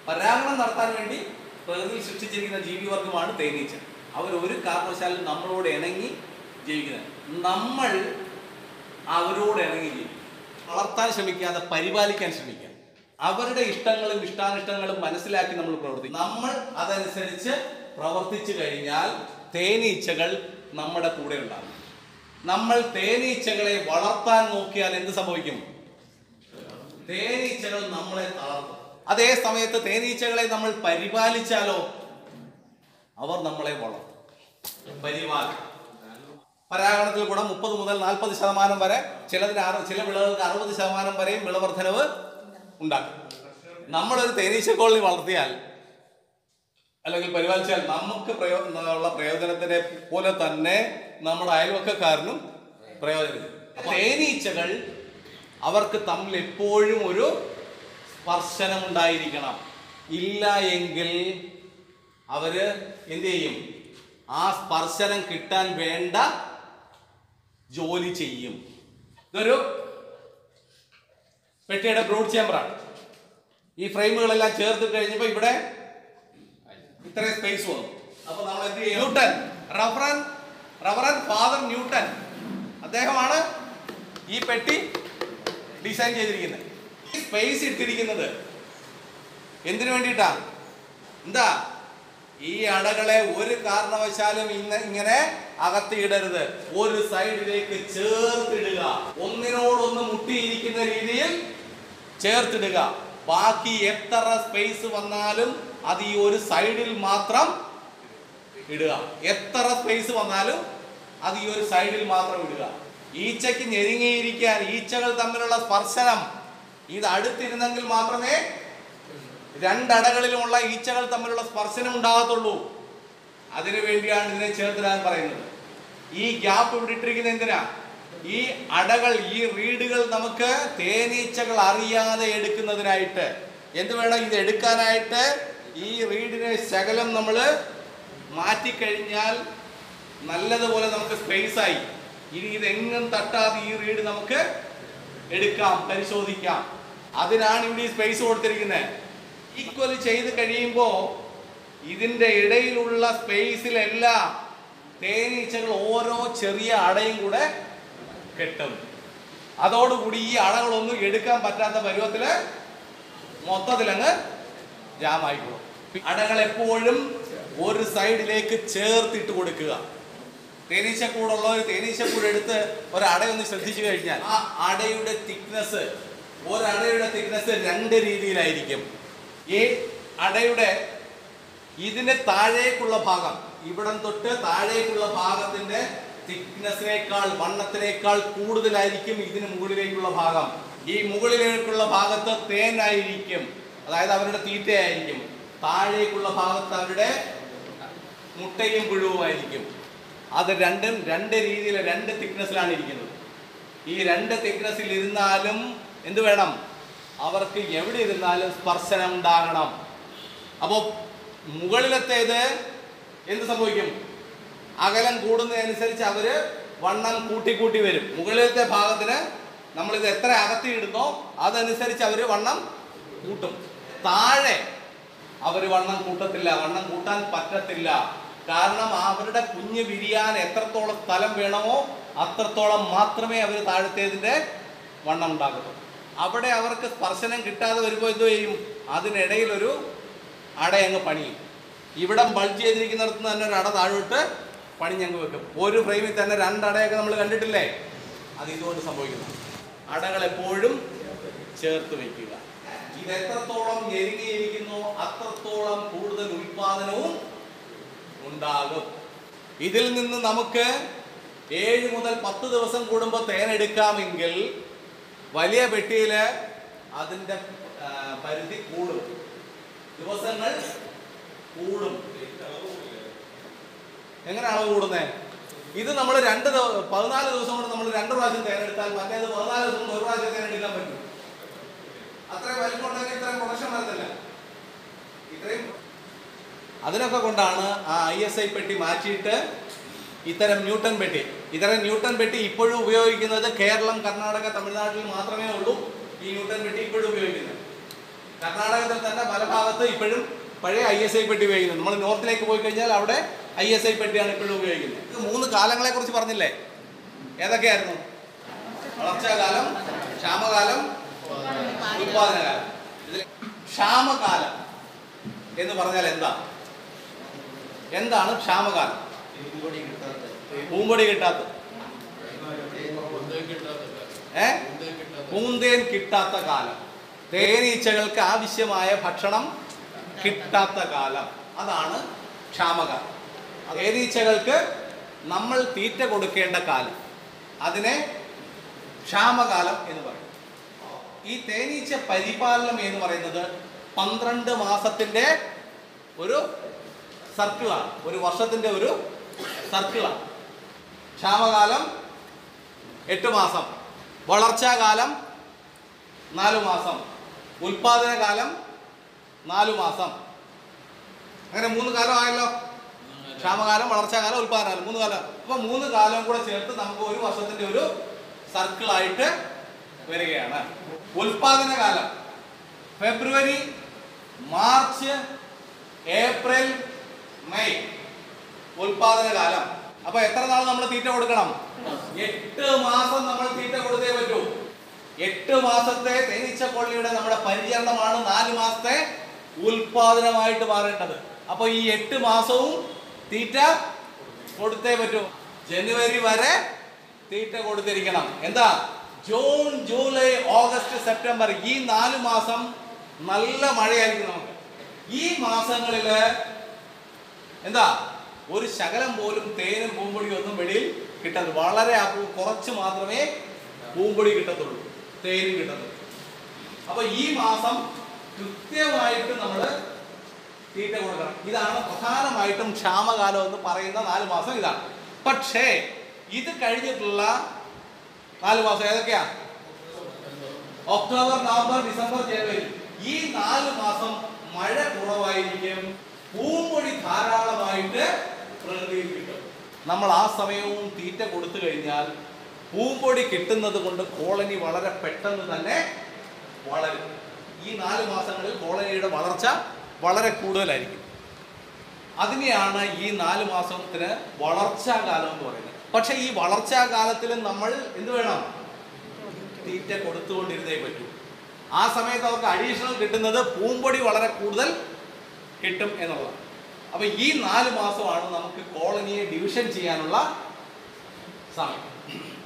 പരാഗണം നടത്താൻ വേണ്ടി പ്രകൃതി സൃഷ്ടിച്ചിരിക്കുന്ന ജീവിവർഗമാണ് തേനീച്ച അവർ ഒരു കാരണവശാലും നമ്മളോട് ഇണങ്ങി ജീവിക്കുന്നത് നമ്മൾ അവരോട് ഇണങ്ങി ജീവിക്കും വളർത്താൻ ശ്രമിക്കാതെ പരിപാലിക്കാൻ ശ്രമിക്കുക അവരുടെ ഇഷ്ടങ്ങളും ഇഷ്ടാനിഷ്ടങ്ങളും മനസ്സിലാക്കി നമ്മൾ പ്രവർത്തിക്കും നമ്മൾ അതനുസരിച്ച് പ്രവർത്തിച്ചു കഴിഞ്ഞാൽ തേനീച്ചകൾ നമ്മുടെ കൂടെ ഉണ്ടാകും നമ്മൾ തേനീച്ചകളെ വളർത്താൻ നോക്കിയാൽ എന്ത് സംഭവിക്കും തേനീച്ചകൾ നമ്മളെ തളർത്തും അതേ സമയത്ത് തേനീച്ചകളെ നമ്മൾ പരിപാലിച്ചാലോ അവർ നമ്മളെ വളർത്തും പരിപാലനം പരാഗണത്തിൽ കൂടെ മുപ്പത് മുതൽ നാൽപ്പത് ശതമാനം വരെ ചിലതിന് അറു ചില വിളകൾക്ക് അറുപത് ശതമാനം വരെയും വിളവർദ്ധനവ് ഉണ്ടാക്കും നമ്മളൊരു തേനീച്ച കോളനി വളർത്തിയാൽ അല്ലെങ്കിൽ പരിപാലിച്ചാൽ നമുക്ക് പ്രയോ ഉള്ള പ്രയോജനത്തിനെ പോലെ തന്നെ നമ്മുടെ അയൽവക്കക്കാരനും പ്രയോജനം അപ്പൊ തേനീച്ചകൾ അവർക്ക് തമ്മിൽ എപ്പോഴും ഒരു സ്പർശനം ഉണ്ടായിരിക്കണം ഇല്ല എങ്കിൽ അവര് എന്ത് ചെയ്യും ആ സ്പർശനം കിട്ടാൻ വേണ്ട ജോലി ചെയ്യും ഇതൊരു പെട്ടിയുടെ ബ്രോഡ് ചേമ്പറാണ് ഈ ഫ്രെയിമുകളെല്ലാം ചേർത്ത് കഴിഞ്ഞപ്പോൾ ഇവിടെ ഇത്രയും സ്പേസ് വന്നു അപ്പൊ നമ്മൾ എന്ത് ചെയ്യും ന്യൂട്ടൻ റഫറൻ റഫറൻ ഫാദർ ന്യൂട്ടൻ അദ്ദേഹമാണ് ഈ പെട്ടി ഡിസൈൻ ചെയ്തിരിക്കുന്നത് ഈ സ്പേസ് ഇട്ടിരിക്കുന്നത് എന്തിനു വേണ്ടിയിട്ടാ എന്താ ഈ അടകളെ ഒരു കാരണവശാലും ഇന്ന് ഇങ്ങനെ അകത്തിയിടരുത് ഒരു സൈഡിലേക്ക് ചേർത്തിടുക ഒന്നിനോടൊന്ന് മുട്ടിയിരിക്കുന്ന രീതിയിൽ ചേർത്തിടുക ബാക്കി എത്ര സ്പേസ് വന്നാലും അത് ഈ ഒരു സൈഡിൽ മാത്രം ഇടുക എത്ര സ്പേസ് വന്നാലും അത് ഈ ഒരു സൈഡിൽ മാത്രം ഇടുക ഈച്ചയ്ക്ക് ഞെരുങ്ങിയിരിക്കാൻ ഈച്ചകൾ തമ്മിലുള്ള സ്പർശനം ഇത് അടുത്തിരുന്നെങ്കിൽ മാത്രമേ രണ്ടടകളിലുമുള്ള ഈച്ചകൾ തമ്മിലുള്ള സ്പർശനം ഉണ്ടാകത്തുള്ളൂ അതിനു വേണ്ടിയാണ് ഇതിനെ ചേർത്തിടാൻ പറയുന്നത് ഈ ഗ്യാപ്പ് ഇവിടെ ഇട്ടിരിക്കുന്നത് എന്തിനാ ഈ അടകൾ ഈ റീഡുകൾ നമുക്ക് തേനീച്ചകൾ അറിയാതെ എടുക്കുന്നതിനായിട്ട് എന്ത് വേണം ഇത് എടുക്കാനായിട്ട് ഈ റീഡിനെ ശകലം നമ്മൾ മാറ്റിക്കഴിഞ്ഞാൽ നല്ലതുപോലെ നമുക്ക് സ്പേസ് ആയി ഇനി ഇതെങ്ങും തട്ടാതെ ഈ റീഡ് നമുക്ക് എടുക്കാം പരിശോധിക്കാം അതിനാണ് ഇവിടെ ഈ സ്പേസ് കൊടുത്തിരിക്കുന്നത് ഈക്വൽ ചെയ്ത് കഴിയുമ്പോൾ ഇതിൻ്റെ ഇടയിലുള്ള സ്പേസിലെല്ലാം തേനീച്ചകൾ ഓരോ ചെറിയ അടയും കൂടെ കെട്ടും അതോടുകൂടി ഈ അടകളൊന്നും എടുക്കാൻ പറ്റാത്ത പരുവത്തില് മൊത്തത്തിലങ്ങ് ജാമായിക്കോളും അടകൾ എപ്പോഴും ഒരു സൈഡിലേക്ക് ചേർത്തിട്ട് കൊടുക്കുക തേനീച്ചക്കൂടുള്ള ഒരു തേനീച്ചക്കൂട് എടുത്ത് ഒരു അടയൊന്ന് ശ്രദ്ധിച്ചു കഴിഞ്ഞാൽ ആ അടയുടെ തിക്നെസ് ഒരടയുടെ തിക്നെസ് രണ്ട് രീതിയിലായിരിക്കും ഈ അടയുടെ ഇതിന് താഴേക്കുള്ള ഭാഗം ഇവിടം തൊട്ട് താഴേക്കുള്ള ഭാഗത്തിന്റെ തിക്നെസ്സിനേക്കാൾ വണ്ണത്തിനേക്കാൾ കൂടുതലായിരിക്കും ഇതിന് മുകളിലേക്കുള്ള ഭാഗം ഈ മുകളിലേക്കുള്ള ഭാഗത്ത് തേനായിരിക്കും അതായത് അവരുടെ തീറ്റയായിരിക്കും താഴേക്കുള്ള ഭാഗത്ത് അവരുടെ മുട്ടയും പുഴുവുമായിരിക്കും അത് രണ്ടും രണ്ട് രീതിയിൽ രണ്ട് തിക്നെസ്സിലാണ് ഇരിക്കുന്നത് ഈ രണ്ട് തിക്നെസ്സിൽ ഇരുന്നാലും എന്ത് വേണം അവർക്ക് എവിടെ ഇരുന്നാലും സ്പർശനം ഉണ്ടാകണം അപ്പോൾ മുകളിലത്തേത് എന്ത് സംഭവിക്കും അകലം കൂടുന്നതനുസരിച്ച് അവര് വണ്ണം കൂട്ടി കൂട്ടി വരും മുകളിലത്തെ ഭാഗത്തിന് നമ്മളിത് എത്ര അകത്തി ഇടുന്നോ അതനുസരിച്ച് അവര് വണ്ണം കൂട്ടും താഴെ അവര് വണ്ണം കൂട്ടത്തില്ല വണ്ണം കൂട്ടാൻ പറ്റത്തില്ല കാരണം അവരുടെ കുഞ്ഞ് വിരിയാൻ എത്രത്തോളം സ്ഥലം വേണമോ അത്രത്തോളം മാത്രമേ അവർ താഴത്തേതിൻ്റെ വണ്ണം ഉണ്ടാകത്തുള്ളൂ അവിടെ അവർക്ക് സ്പർശനം കിട്ടാതെ വരുമ്പോൾ എന്ത് ചെയ്യും അതിനിടയിൽ ഒരു അടയങ്ങ് പണിയും ഇവിടെ ബൾജ് ചെയ്തിരിക്കുന്നിടത്ത് തന്നെ ഒരു അട താഴോട്ട് പണിഞ്ഞങ്ങ് വെക്കും ഒരു ഫ്രെയിമിൽ തന്നെ രണ്ടടയൊക്കെ നമ്മൾ കണ്ടിട്ടില്ലേ അത് ഇതുകൊണ്ട് സംഭവിക്കുന്നു അടകൾ എപ്പോഴും ചേർത്ത് വയ്ക്കുക ഇത് എത്രത്തോളം ഞെരുങ്ങിയിരിക്കുന്നോ അത്രത്തോളം കൂടുതൽ ഉൽപാദനവും ഉണ്ടാകും ഇതിൽ നിന്ന് നമുക്ക് ഏഴ് മുതൽ പത്ത് ദിവസം കൂടുമ്പോൾ തേനെടുക്കാമെങ്കിൽ വലിയ പെട്ടിയിൽ അതിൻ്റെ ആ, പരിധി കൂടും ദിവസങ്ങൾ കൂടും എങ്ങനെ അളവ് കൂടുന്നേ ഇത് നമ്മൾ രണ്ട് ദിവ- പതിനാല് ദിവസം കൊണ്ട് നമ്മൾ രണ്ട് പ്രാവശ്യം തേനെടുത്താൽ മറ്റേത് പതിനാല് ദിവസം കൊണ്ട് ഒരു പ്രാവശ്യം തേനെടുക്കാൻ പറ്റും അത്രയും വലിപ്പം ഉണ്ടെങ്കിൽ ഇത്രയും പ്രൊഡക്ഷൻ വരുന്നില്ല ഇത്രയും അതിനൊക്കെ കൊണ്ടാണ് ആ ഐ എസ് ഐ പെട്ടി മാറ്റിയിട്ട് ഇത്തരം ന്യൂട്ടൺ പെട്ടി ഇത്തരം ന്യൂട്ടൺ പെട്ടി ഇപ്പോഴും ഉപയോഗിക്കുന്നത് കേരളം കർണാടക തമിഴ്നാട്ടിൽ മാത്രമേ ഉള്ളൂ ഈ ന്യൂട്ടൺ പെട്ടി ഇപ്പോഴും ഉപയോഗിക്കുന്നത് കർണാടകത്തിൽ തന്നെ പല ഭാഗത്തും ഭാഗത്ത് ഇപ്പോഴും പഴയ ഐ എസ് ഐ പെട്ടി ഉപയോഗിക്കുന്നത് നമ്മൾ നോർത്തിലേക്ക് പോയി കഴിഞ്ഞാൽ അവിടെ ഐ എസ് ഐ പെട്ടിയാണ് ഇപ്പോഴും ഉപയോഗിക്കുന്നത് ഇത് മൂന്ന് കാലങ്ങളെ കുറിച്ച് പറഞ്ഞില്ലേ ഏതൊക്കെയായിരുന്നു വളർച്ചാകാലം ക്ഷാമകാലം ഉത്പാദനകാലം ഇതിൽ ക്ഷാമകാലം എന്ന് പറഞ്ഞാൽ എന്താ എന്താണ് ക്ഷാമകാലം പൂമ്പൊടി കിട്ടാത്ത ഏ പൂന്തേൻ കിട്ടാത്ത കാലം തേനീച്ചകൾക്ക് ആവശ്യമായ ഭക്ഷണം കിട്ടാത്ത കാലം അതാണ് ക്ഷാമകാലം തേനീച്ചകൾക്ക് നമ്മൾ തീറ്റ കൊടുക്കേണ്ട കാലം അതിനെ ക്ഷാമകാലം എന്ന് പറയും ഈ തേനീച്ച പരിപാലനം എന്ന് പറയുന്നത് പന്ത്രണ്ട് മാസത്തിന്റെ ഒരു സർക്കിളാണ് ഒരു വർഷത്തിന്റെ ഒരു സർക്കിളാണ് ക്ഷാമകാലം എട്ട് മാസം വളർച്ചാകാലം നാലു മാസം ഉൽപാദന കാലം നാലു മാസം അങ്ങനെ മൂന്ന് കാലം ആയല്ലോ ക്ഷാമകാലം വളർച്ചാകാലം ഉൽപാദനകാലം മൂന്ന് കാലം അപ്പൊ മൂന്ന് കാലം കൂടെ ചേർത്ത് നമുക്ക് ഒരു വർഷത്തിന്റെ ഒരു സർക്കിളായിട്ട് വരികയാണ് ഉൽപാദന കാലം ഫെബ്രുവരി മാർച്ച് ഏപ്രിൽ മെയ് ഉൽപാദന കാലം അപ്പൊ എത്ര നാൾ നമ്മൾ തീറ്റ കൊടുക്കണം എട്ട് മാസം നമ്മൾ തീറ്റ കൊടുത്തേ പറ്റൂ എട്ട് മാസത്തെ തേനീച്ച കൊള്ളിയുടെ നമ്മുടെ പരിചരണമാണ് നാല് മാസത്തെ ഉൽപാദനമായിട്ട് മാറേണ്ടത് അപ്പൊ ഈ എട്ട് മാസവും തീറ്റ കൊടുത്തേ പറ്റൂ ജനുവരി വരെ തീറ്റ കൊടുത്തിരിക്കണം എന്താ ജൂൺ ജൂലൈ ഓഗസ്റ്റ് സെപ്റ്റംബർ ഈ നാല് മാസം നല്ല മഴയായിരിക്കും നമുക്ക് ഈ മാസങ്ങളില് എന്താ ഒരു ശകലം പോലും തേനും പൂമ്പൊടിയും ഒന്നും വെളിയിൽ കിട്ടരുത് വളരെ അപൂ- കുറച്ച് മാത്രമേ പൂമ്പൊടി കിട്ടത്തുള്ളൂ തേനും കിട്ടത്തുള്ളൂ അപ്പൊ ഈ മാസം കൃത്യമായിട്ട് നമ്മൾ തീറ്റ കൊടുക്കണം ഇതാണ് പ്രധാനമായിട്ടും ക്ഷാമകാലം എന്ന് പറയുന്ന നാല് മാസം ഇതാണ് പക്ഷേ ഇത് കഴിഞ്ഞിട്ടുള്ള നാല് മാസം ഏതൊക്കെയാ ഒക്ടോബർ നവംബർ ഡിസംബർ ജനുവരി ഈ നാല് മാസം മഴ കുറവായിരിക്കും പൂമ്പൊടി ധാരാളമായിട്ട് പ്രകൃതിയിൽ കിട്ടും നമ്മൾ ആ സമയവും തീറ്റ കൊടുത്തു കഴിഞ്ഞാൽ പൂമ്പൊടി കിട്ടുന്നത് കൊണ്ട് കോളനി വളരെ പെട്ടെന്ന് തന്നെ വളരും ഈ നാല് മാസങ്ങളിൽ കോളനിയുടെ വളർച്ച വളരെ കൂടുതലായിരിക്കും അതിനെയാണ് ഈ നാല് മാസത്തിന് വളർച്ചാ കാലം എന്ന് പറയുന്നത് പക്ഷെ ഈ വളർച്ചാ കാലത്തിൽ നമ്മൾ എന്ത് വേണം തീറ്റ കൊടുത്തുകൊണ്ടിരുന്നേ പറ്റൂ ആ സമയത്ത് അവർക്ക് അഡീഷണൽ കിട്ടുന്നത് പൂമ്പൊടി വളരെ കൂടുതൽ കിട്ടും എന്നുള്ളതാണ് അപ്പൊ ഈ നാല് മാസമാണ് നമുക്ക് കോളനിയെ ഡിവിഷൻ ചെയ്യാനുള്ള സമയം